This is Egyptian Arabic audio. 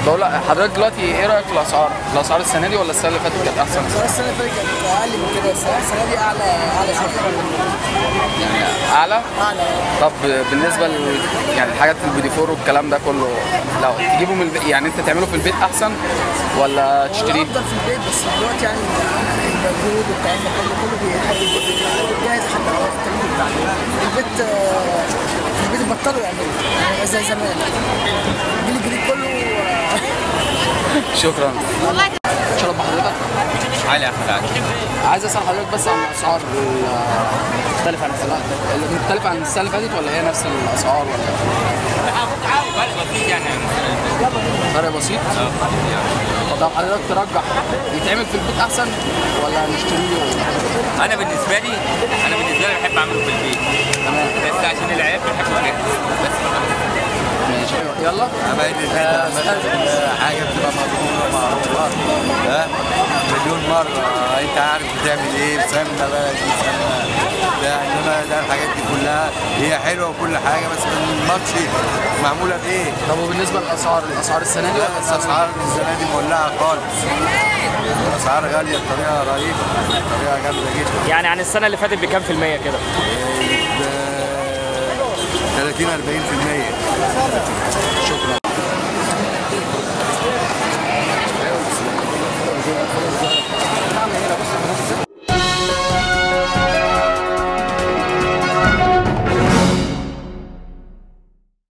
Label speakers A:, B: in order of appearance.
A: بقول لك حضرتك دلوقتي ايه رايك في الاسعار؟ الاسعار السنه دي ولا السنه اللي فاتت كانت احسن؟
B: السنه اللي فاتت كانت اقل من كده السنه السنه دي اعلى اعلى شويه
A: يعني اعلى؟
B: اعلى
A: طب بالنسبه ل يعني الحاجات البيديفور والكلام ده كله لو تجيبه من البيت يعني انت تعمله في البيت احسن ولا
B: هو
A: تشتريه؟
B: افضل في البيت بس دلوقتي يعني المجهود والكلام ده كله كله بيحاول جاهز حتى لو التمرين البيت آه، في البيت بطلوا يعملوا يعني زي زمان الجيل الجديد كله آه،
A: شكرا
C: والله
A: شرب حضرتك
D: علي احمد علي
A: عايز اسال حضرتك بس عن الاسعار مختلفه عن السنه مختلفه عن السنه اللي فاتت ولا هي نفس الاسعار ولا
D: فرق بسيط يعني
A: فرق بسيط؟ طب حضرتك ترجح يتعمل في البيت احسن ولا نشتريه ولا
D: انا بالنسبه لي انا بالنسبه لي بحب اعمله في البيت
A: تمام
D: بس عشان العيال بيحبوا كده بس
A: ماشي يلا
E: عمايل البيت حاجه بتبقى مضمونه معروفه ها مليون مره انت عارف بتعمل ايه سمنه بلدي سمنه ده انما ده الحاجات دي كلها هي حلوه وكل حاجه بس من الماتش معموله بايه؟
A: طب وبالنسبه للاسعار الاسعار السنه دي ولا السنه
E: الاسعار السنه دي مولعه خالص الاسعار غاليه بطريقه رهيبه بطريقه جامده جدا
F: يعني عن السنه اللي فاتت بكام في الميه كده
E: ب 30 40%
A: شكرا